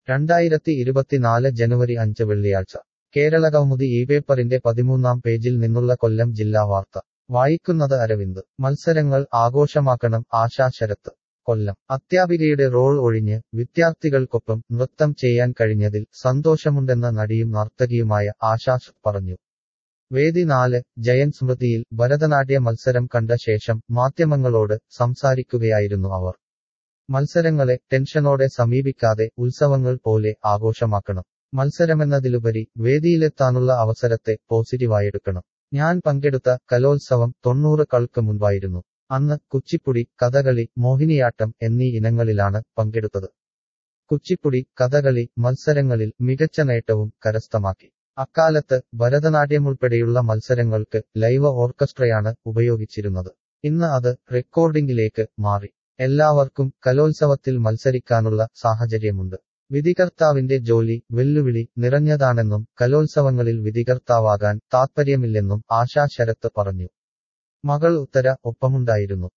രണ്ടായിരത്തി ഇരുപത്തിനാല് ജനുവരി അഞ്ച് വെള്ളിയാഴ്ച കേരളകൗമുദി ഈ പേപ്പറിന്റെ പതിമൂന്നാം പേജിൽ നിന്നുള്ള കൊല്ലം ജില്ലാ വാർത്ത വായിക്കുന്നത് അരവിന്ദ് മത്സരങ്ങൾ ആഘോഷമാക്കണം ആശാ ശരത്ത് കൊല്ലം അധ്യാപികയുടെ റോൾ ഒഴിഞ്ഞ് വിദ്യാർത്ഥികൾക്കൊപ്പം നൃത്തം ചെയ്യാൻ കഴിഞ്ഞതിൽ സന്തോഷമുണ്ടെന്ന നടിയും നർത്തകിയുമായ ആശാഷ് പറഞ്ഞു വേദി നാല് ജയൻ സ്മൃതിയിൽ ഭരതനാട്യ മത്സരം കണ്ട ശേഷം മാധ്യമങ്ങളോട് സംസാരിക്കുകയായിരുന്നു അവർ മത്സരങ്ങളെ ടെൻഷനോടെ സമീപിക്കാതെ ഉത്സവങ്ങൾ പോലെ ആഘോഷമാക്കണം മത്സരമെന്നതിലുപരി വേദിയിലെത്താനുള്ള അവസരത്തെ പോസിറ്റീവായെടുക്കണം ഞാൻ പങ്കെടുത്ത കലോത്സവം തൊണ്ണൂറ് കൾക്ക് മുൻപായിരുന്നു അന്ന് കുച്ചിപ്പുടി കഥകളി മോഹിനിയാട്ടം എന്നീ ഇനങ്ങളിലാണ് പങ്കെടുത്തത് കുച്ചിപ്പുടി കഥകളി മത്സരങ്ങളിൽ മികച്ച നേട്ടവും കരസ്ഥമാക്കി അക്കാലത്ത് ഭരതനാട്യമുൾപ്പെടെയുള്ള മത്സരങ്ങൾക്ക് ലൈവ് ഓർക്കസ്ട്രയാണ് ഉപയോഗിച്ചിരുന്നത് ഇന്ന് അത് റെക്കോർഡിംഗിലേക്ക് മാറി എല്ലാവർക്കും കലോത്സവത്തിൽ മത്സരിക്കാനുള്ള സാഹചര്യമുണ്ട് വിധികർത്താവിന്റെ ജോലി വെല്ലുവിളി നിറഞ്ഞതാണെന്നും കലോത്സവങ്ങളിൽ വിധികർത്താവാകാൻ താത്പര്യമില്ലെന്നും ആശാ ശരത്ത് പറഞ്ഞു മകൾ ഉത്തര ഒപ്പമുണ്ടായിരുന്നു